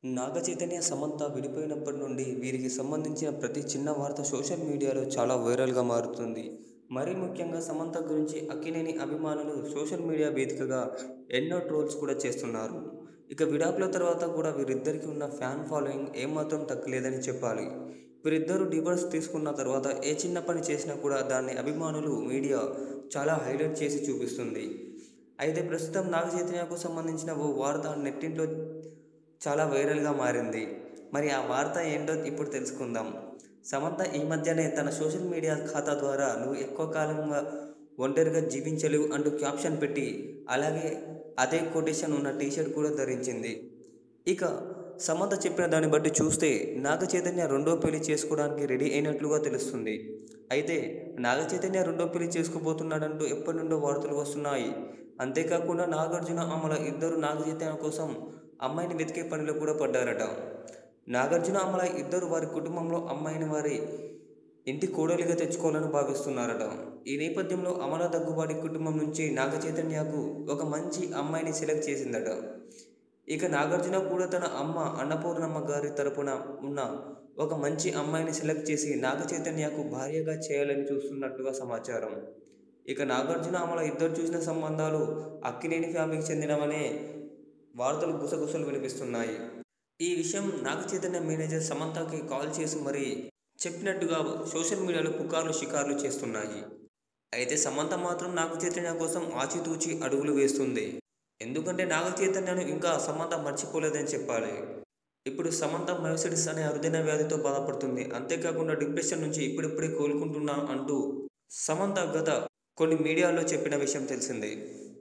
నాగ చైతన్య సమంత విడిపోయినప్పటి నుండి వీరికి సంబంధించిన ప్రతి చిన్న వార్త సోషల్ మీడియాలో చాలా వైరల్గా మారుతుంది మరీ ముఖ్యంగా సమంత గురించి అక్కినేని అభిమానులు సోషల్ మీడియా వేదికగా ఎన్నో ట్రోల్స్ కూడా చేస్తున్నారు ఇక విడాకుల తర్వాత కూడా వీరిద్దరికి ఉన్న ఫ్యాన్ ఫాలోయింగ్ ఏమాత్రం తగ్గలేదని చెప్పాలి వీరిద్దరూ డివోర్స్ తీసుకున్న తర్వాత ఏ చిన్న పని చేసినా కూడా దాన్ని అభిమానులు మీడియా చాలా హైలైట్ చేసి చూపిస్తుంది అయితే ప్రస్తుతం నాగ చైతన్యకు సంబంధించిన ఓ వార్త నెట్టింట్లో చాలా వైరల్గా మారింది మరి ఆ వార్త ఏంటో ఇప్పుడు తెలుసుకుందాం సమంత ఈ మధ్యనే తన సోషల్ మీడియా ఖాతా ద్వారా నువ్వు ఎక్కువ కాలంగా ఒంటరిగా జీవించలేవు అంటూ క్యాప్షన్ పెట్టి అలాగే అదే కొటేషన్ ఉన్న టీషర్ట్ కూడా ధరించింది ఇక సమంత చెప్పిన దాన్ని బట్టి చూస్తే నాగ చైతన్య రెండో పెళ్లి చేసుకోవడానికి రెడీ అయినట్లుగా తెలుస్తుంది అయితే నాగ చైతన్య రెండో పెళ్లి చేసుకోబోతున్నాడంటూ ఎప్పటి నుండో వార్తలు వస్తున్నాయి అంతేకాకుండా నాగార్జున అమల ఇద్దరు నాగ చైతన్య కోసం అమ్మాయిని వెతికే పనిలో కూడా పడ్డారట నాగార్జున అమల ఇద్దరు వారి కుటుంబంలో అమ్మాయిని వారి ఇంటి కోడలిగా తెచ్చుకోవాలని భావిస్తున్నారట ఈ నేపథ్యంలో అమల దగ్గుబాటి కుటుంబం నుంచి నాగ చైతన్యకు ఒక మంచి అమ్మాయిని సెలెక్ట్ చేసిందట ఇక నాగార్జున కూడా తన అమ్మ అన్నపూర్ణమ్మ గారి తరపున ఉన్న ఒక మంచి అమ్మాయిని సెలెక్ట్ చేసి నాగ చైతన్యకు భార్యగా చేయాలని చూస్తున్నట్టుగా సమాచారం ఇక నాగార్జున అమల ఇద్దరు చూసిన సంబంధాలు అక్కినేని ఫ్యామిలీకి చెందినవనే వార్తలు గుసగుసలు వినిపిస్తున్నాయి ఈ విషయం నాగ చైతన్య మేనేజర్ సమంతకి కాల్ చేసి మరీ చెప్పినట్టుగా సోషల్ మీడియాలో పుకార్లు షికార్లు చేస్తున్నాయి అయితే సమంత మాత్రం నాగ చైతన్య కోసం ఆచితూచి అడుగులు వేస్తుంది ఎందుకంటే నాగ చైతన్యను ఇంకా సమంత మర్చిపోలేదని చెప్పాలి ఇప్పుడు సమంత మైసిడిస్ అనే అరుదైన వ్యాధితో బాధపడుతుంది అంతేకాకుండా డిప్రెషన్ నుంచి ఇప్పుడిప్పుడే కోలుకుంటున్నా అంటూ సమంత గత కొన్ని మీడియాలో చెప్పిన విషయం తెలిసిందే